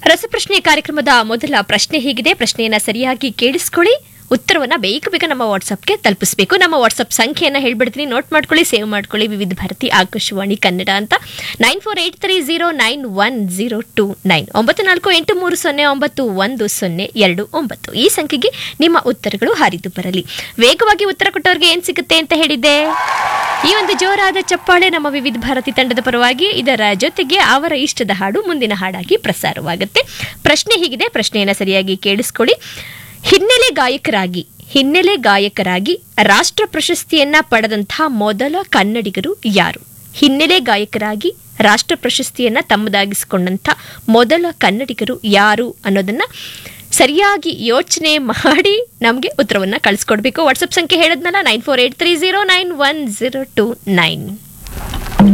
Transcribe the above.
ರಸಪ್ರಶ್ನೆ ಕಾರ್ಯಕ್ರಮದ ಮೊದಲ ಪ್ರಶ್ನೆ ಹೀಗಿದೆ ಪ್ರಶ್ನೆಯನ್ನ ಸರಿಯಾಗಿ ಕೇಳಿಸ್ಕೊಳ್ಳಿ ಉತ್ತರವನ್ನ ಬೇಗ ಬೇಗ ನಮ್ಮ ವಾಟ್ಸಪ್ಗೆ ತಲುಪಿಸಬೇಕು ನಮ್ಮ ವಾಟ್ಸಪ್ ಸಂಖ್ಯೆಯನ್ನ ಹೇಳ್ಬಿಡ್ತೀನಿ ನೋಟ್ ಮಾಡ್ಕೊಳ್ಳಿ ಸೇವ್ ಮಾಡ್ಕೊಳ್ಳಿ ವಿವಿಧ ಭಾರತಿ ಆಕಾಶವಾಣಿ ಕನ್ನಡ ಅಂತ nine four eight three zero nine one zero two nine ಒಂಬತ್ತು ನಾಲ್ಕು ಎಂಟು ಮೂರು ಸೊನ್ನೆ ಒಂಬತ್ತು ಒಂದು ಸೊನ್ನೆ ಎರಡು ಒಂಬತ್ತು ಈ ಸಂಖ್ಯೆಗೆ ನಿಮ್ಮ ಉತ್ತರಗಳು ಹಾರಿದು ಬರಲಿ ವೇಗವಾಗಿ ಉತ್ತರ ಕೊಟ್ಟವ್ರಿಗೆ ಏನ್ ಸಿಗುತ್ತೆ ಅಂತ ಹೇಳಿದ್ದೆ ಈ ಒಂದು ಜೋರಾದ ಚಪ್ಪಾಳೆ ನಮ್ಮ ವಿವಿಧ ಭಾರತಿ ತಂಡದ ಪರವಾಗಿ ಇದರ ಜೊತೆಗೆ ಅವರ ಇಷ್ಟದ ಹಾಡು ಮುಂದಿನ ಹಾಡಾಗಿ ಪ್ರಸಾರವಾಗುತ್ತೆ ಪ್ರಶ್ನೆ ಹೀಗಿದೆ ಪ್ರಶ್ನೆಯನ್ನು ಸರಿಯಾಗಿ ಕೇಳಿಸ್ಕೊಳ್ಳಿ ಹಿನ್ನೆಲೆ ಗಾಯಕರಾಗಿ ಹಿನ್ನೆಲೆ ಗಾಯಕರಾಗಿ ರಾಷ್ಟ್ರ ಪ್ರಶಸ್ತಿಯನ್ನ ಪಡೆದಂತಹ ಮೊದಲ ಕನ್ನಡಿಗರು ಯಾರು ಹಿನ್ನೆಲೆ ಗಾಯಕರಾಗಿ ರಾಷ್ಟ್ರ ಪ್ರಶಸ್ತಿಯನ್ನ ತಮ್ಮದಾಗಿಸಿಕೊಂಡಂಥ ಮೊದಲ ಕನ್ನಡಿಗರು ಯಾರು ಅನ್ನೋದನ್ನ ಸರಿಯಾಗಿ ಯೋಚನೆ ಮಾಡಿ ನಮಗೆ ಉತ್ತರವನ್ನ ಕಳಿಸ್ಕೊಡ್ಬೇಕು ವಾಟ್ಸಪ್ ಸಂಖ್ಯೆ ಹೇಳದ್ನಲ್ಲ nine four eight three zero nine one zero two nine